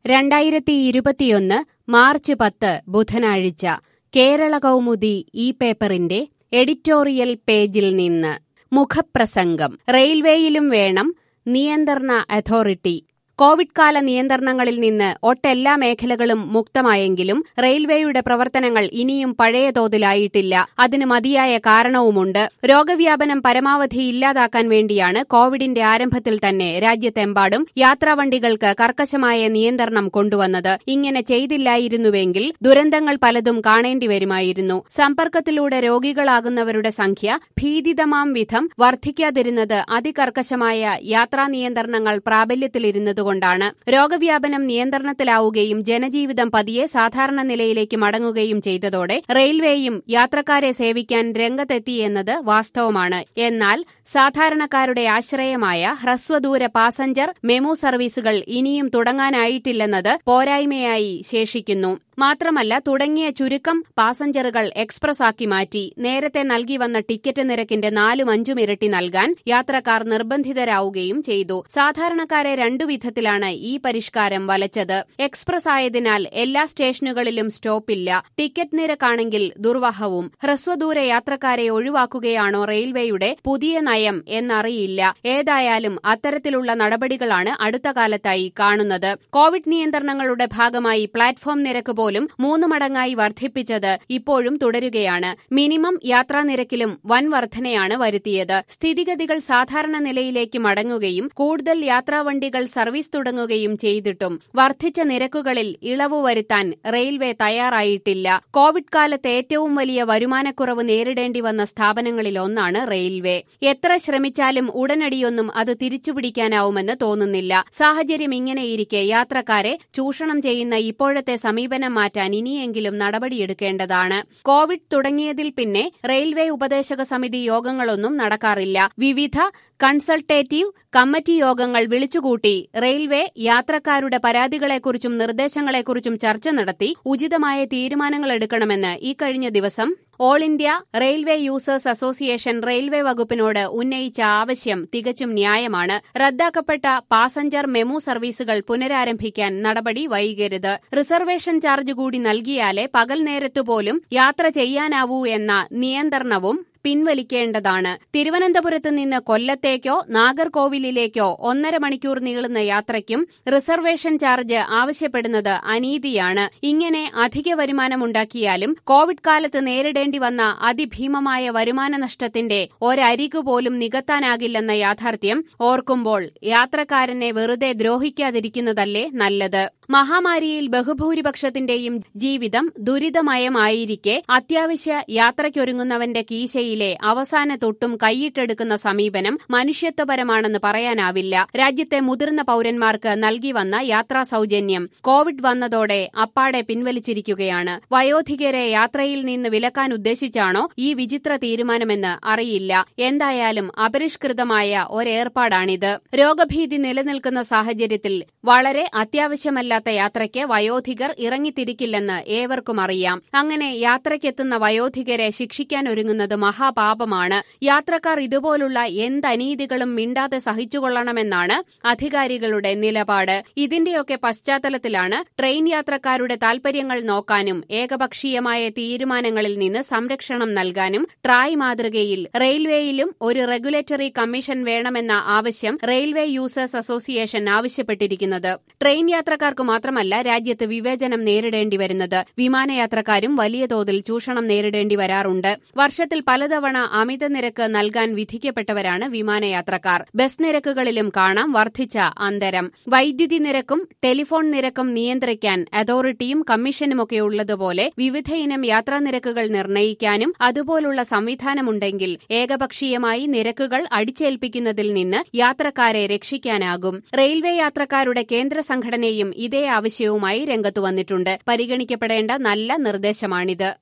രണ്ടായിരത്തി ഇരുപത്തിയൊന്ന് മാർച്ച് പത്ത് ബുധനാഴ്ച കേരള കൗമുദി ഈ പേപ്പറിന്റെ എഡിറ്റോറിയൽ പേജിൽ നിന്ന് മുഖപ്രസംഗം റെയിൽവേയിലും വേണം നിയന്ത്രണ അതോറിറ്റി കോവിഡ് കാല നിയന്ത്രണങ്ങളിൽ നിന്ന് ഒട്ടെല്ലാ മേഖലകളും മുക്തമായെങ്കിലും റെയിൽവേയുടെ പ്രവർത്തനങ്ങൾ ഇനിയും പഴയ തോതിലായിട്ടില്ല അതിന് മതിയായ കാരണവുമുണ്ട് രോഗവ്യാപനം പരമാവധി ഇല്ലാതാക്കാൻ വേണ്ടിയാണ് കോവിഡിന്റെ ആരംഭത്തിൽ തന്നെ രാജ്യത്തെമ്പാടും യാത്രാവണ്ടികൾക്ക് കർക്കശമായ നിയന്ത്രണം കൊണ്ടുവന്നത് ഇങ്ങനെ ചെയ്തില്ലായിരുന്നുവെങ്കിൽ ദുരന്തങ്ങൾ പലതും കാണേണ്ടി വരുമായിരുന്നു സമ്പർക്കത്തിലൂടെ രോഗികളാകുന്നവരുടെ സംഖ്യ ഭീതിതമാം വിധം വർദ്ധിക്കാതിരുന്നത് അതികർക്കശമായ യാത്രാ നിയന്ത്രണങ്ങൾ പ്രാബല്യത്തിലിരുന്നത് കൊണ്ടാണ് രോഗവ്യാപനം നിയന്ത്രണത്തിലാവുകയും ജനജീവിതം പതിയെ സാധാരണ നിലയിലേക്ക് മടങ്ങുകയും ചെയ്തതോടെ റെയിൽവേയും യാത്രക്കാരെ സേവിക്കാൻ രംഗത്തെത്തിയെന്നത് വാസ്തവമാണ് എന്നാൽ സാധാരണക്കാരുടെ ആശ്രയമായ ഹ്രസ്വദൂര പാസഞ്ചർ മെമു സർവീസുകൾ ഇനിയും തുടങ്ങാനായിട്ടില്ലെന്നത് പോരായ്മയായി ശേഷിക്കുന്നു മാത്രമല്ല തുടങ്ങിയ ചുരുക്കം പാസഞ്ചറുകൾ എക്സ്പ്രസ് ആക്കി മാറ്റി നേരത്തെ നൽകി വന്ന ടിക്കറ്റ് നിരക്കിന്റെ നാലും അഞ്ചും ഇരട്ടി നൽകാൻ യാത്രക്കാർ നിർബന്ധിതരാവുകയും ചെയ്തു സാധാരണക്കാരെ രണ്ടു വിധത്തിലാണ് ഈ പരിഷ്കാരം വലച്ചത് എക്സ്പ്രസ് ആയതിനാൽ എല്ലാ സ്റ്റേഷനുകളിലും സ്റ്റോപ്പില്ല ടിക്കറ്റ് നിരക്കാണെങ്കിൽ ദുർവഹവും ഹ്രസ്വദൂര യാത്രക്കാരെ ഒഴിവാക്കുകയാണോ റെയിൽവേയുടെ പുതിയ നയം എന്നറിയില്ല ഏതായാലും അത്തരത്തിലുള്ള നടപടികളാണ് അടുത്ത കാലത്തായി കാണുന്നത് കോവിഡ് നിയന്ത്രണങ്ങളുടെ ഭാഗമായി പ്ലാറ്റ്ഫോം നിരക്ക് പോലും മൂന്ന് മടങ്ങായി വർദ്ധിപ്പിച്ചത് ഇപ്പോഴും തുടരുകയാണ് മിനിമം യാത്രാ നിരക്കിലും വൻ വർധനയാണ് വരുത്തിയത് സ്ഥിതിഗതികൾ സാധാരണ നിലയിലേക്ക് മടങ്ങുകയും കൂടുതൽ യാത്രാവണ്ടികൾ സർവീസ് തുടങ്ങുകയും ചെയ്തിട്ടും വർദ്ധിച്ച നിരക്കുകളിൽ ഇളവ് വരുത്താൻ റെയിൽവേ തയ്യാറായിട്ടില്ല കോവിഡ് കാലത്ത് ഏറ്റവും വലിയ വരുമാനക്കുറവ് നേരിടേണ്ടി വന്ന സ്ഥാപനങ്ങളിലൊന്നാണ് റെയിൽവേ എത്ര ശ്രമിച്ചാലും ഉടനടിയൊന്നും അത് തിരിച്ചുപിടിക്കാനാവുമെന്ന് തോന്നുന്നില്ല സാഹചര്യം ഇങ്ങനെയിരിക്കെ യാത്രക്കാരെ ചൂഷണം ചെയ്യുന്ന ഇപ്പോഴത്തെ സമീപനം മാറ്റാൻ ഇനിയെങ്കിലും നടപടിയെടുക്കേണ്ടതാണ് കോവിഡ് തുടങ്ങിയതിൽ പിന്നെ റെയിൽവേ ഉപദേശക സമിതി യോഗങ്ങളൊന്നും നടക്കാറില്ല വിവിധ കൺസൾട്ടേറ്റീവ് കമ്മിറ്റി യോഗങ്ങൾ വിളിച്ചുകൂട്ടി റെയിൽവേ യാത്രക്കാരുടെ പരാതികളെക്കുറിച്ചും നിർദ്ദേശങ്ങളെക്കുറിച്ചും ചർച്ച നടത്തി ഉചിതമായ തീരുമാനങ്ങൾ എടുക്കണമെന്ന് ഇക്കഴിഞ്ഞ ദിവസം all India railway users association railway വകുപ്പിനോട് ഉന്നയിച്ച ആവശ്യം തികച്ചും ന്യായമാണ് റദ്ദാക്കപ്പെട്ട പാസഞ്ചർ മെമു സർവീസുകൾ പുനരാരംഭിക്കാൻ നടപടി വൈകരുത് റിസർവേഷൻ ചാർജ് കൂടി നൽകിയാലേ പകൽ നേരത്തുപോലും യാത്ര ചെയ്യാനാവൂ എന്ന നിയന്ത്രണവും പിൻവലിക്കേണ്ടതാണ് തിരുവനന്തപുരത്ത് നിന്ന് കൊല്ലത്തേക്കോ നാഗർകോവിലിലേക്കോ ഒന്നര മണിക്കൂർ നീളുന്ന യാത്രയ്ക്കും റിസർവേഷൻ ചാർജ് ആവശ്യപ്പെടുന്നത് അനീതിയാണ് ഇങ്ങനെ അധിക വരുമാനമുണ്ടാക്കിയാലും കോവിഡ് കാലത്ത് നേരിടേണ്ടി വന്ന അതിഭീമമായ വരുമാന നഷ്ടത്തിന്റെ ഒരരികു പോലും നികത്താനാകില്ലെന്ന യാഥാർത്ഥ്യം ഓർക്കുമ്പോൾ യാത്രക്കാരനെ വെറുതെ ദ്രോഹിക്കാതിരിക്കുന്നതല്ലേ നല്ലത് മഹാമാരിയിൽ ബഹുഭൂരിപക്ഷത്തിന്റെയും ജീവിതം ദുരിതമയമായിരിക്കെ അത്യാവശ്യ യാത്രയ്ക്കൊരുങ്ങുന്നവന്റെ കീശയിലെ അവസാന തൊട്ടും കൈയിട്ടെടുക്കുന്ന സമീപനം മനുഷ്യത്വപരമാണെന്ന് പറയാനാവില്ല രാജ്യത്തെ മുതിർന്ന പൌരന്മാർക്ക് നൽകി വന്ന യാത്രാ സൌജന്യം കോവിഡ് വന്നതോടെ അപ്പാടെ പിൻവലിച്ചിരിക്കുകയാണ് വയോധികരെ യാത്രയിൽ നിന്ന് വിലക്കാൻ ഉദ്ദേശിച്ചാണോ ഈ വിചിത്ര തീരുമാനമെന്ന് അറിയില്ല എന്തായാലും അപരിഷ്കൃതമായ ഒരേർപ്പാടാണിത് രോഗഭീതി നിലനിൽക്കുന്ന സാഹചര്യത്തിൽ വളരെ അത്യാവശ്യമല്ലാത്ത യാത്രയ്ക്ക് വയോധികർ ഇറങ്ങിത്തിരിക്കില്ലെന്ന് ഏവർക്കും അറിയാം അങ്ങനെ യാത്രയ്ക്കെത്തുന്ന വയോധികരെ ശിക്ഷിക്കാനൊരുങ്ങുന്നത് മഹാപാപമാണ് യാത്രക്കാർ ഇതുപോലുള്ള എന്തനീതികളും മിണ്ടാതെ സഹിച്ചുകൊള്ളണമെന്നാണ് അധികാരികളുടെ നിലപാട് ഇതിന്റെയൊക്കെ പശ്ചാത്തലത്തിലാണ് ട്രെയിൻ യാത്രക്കാരുടെ താൽപര്യങ്ങൾ നോക്കാനും ഏകപക്ഷീയമായ തീരുമാനങ്ങളിൽ നിന്ന് സംരക്ഷണം നൽകാനും ട്രായ് മാതൃകയിൽ റെയിൽവേയിലും ഒരു റെഗുലേറ്ററി കമ്മീഷൻ വേണമെന്ന ആവശ്യം റെയിൽവേ യൂസേഴ്സ് അസോസിയേഷൻ ആവശ്യപ്പെട്ടിരിക്കുന്നത് ട്രെയിൻ യാത്രക്കാർക്ക് മാത്രമല്ല രാജ്യത്ത് വിവേചനം നേരിടേണ്ടി വരുന്നത് വിമാനയാത്രക്കാരും വലിയ തോതിൽ ചൂഷണം നേരിടേണ്ടി വരാറുണ്ട് വർഷത്തിൽ പലതവണ അമിത നിരക്ക് നൽകാൻ വിധിക്കപ്പെട്ടവരാണ് വിമാനയാത്രക്കാർ ബസ് നിരക്കുകളിലും കാണാം വർദ്ധിച്ച അന്തരം വൈദ്യുതി നിരക്കും ടെലിഫോൺ നിരക്കും നിയന്ത്രിക്കാൻ അതോറിറ്റിയും കമ്മീഷനുമൊക്കെ ഉള്ളതുപോലെ വിവിധയിനം യാത്രാ നിരക്കുകൾ നിർണ്ണയിക്കാനും അതുപോലുള്ള സംവിധാനമുണ്ടെങ്കിൽ ഏകപക്ഷീയമായി നിരക്കുകൾ അടിച്ചേൽപ്പിക്കുന്നതിൽ നിന്ന് യാത്രക്കാരെ രക്ഷിക്കാനാകും റെയിൽവേ യാത്രക്കാരുടെ കേന്ദ്ര സംഘടനയും ഇതേ ആവശ്യവുമായി രംഗത്തു വന്നിട്ടുണ്ട് പരിഗണിക്കപ്പെടേണ്ട നല്ല നിർദ്ദേശമാണിത്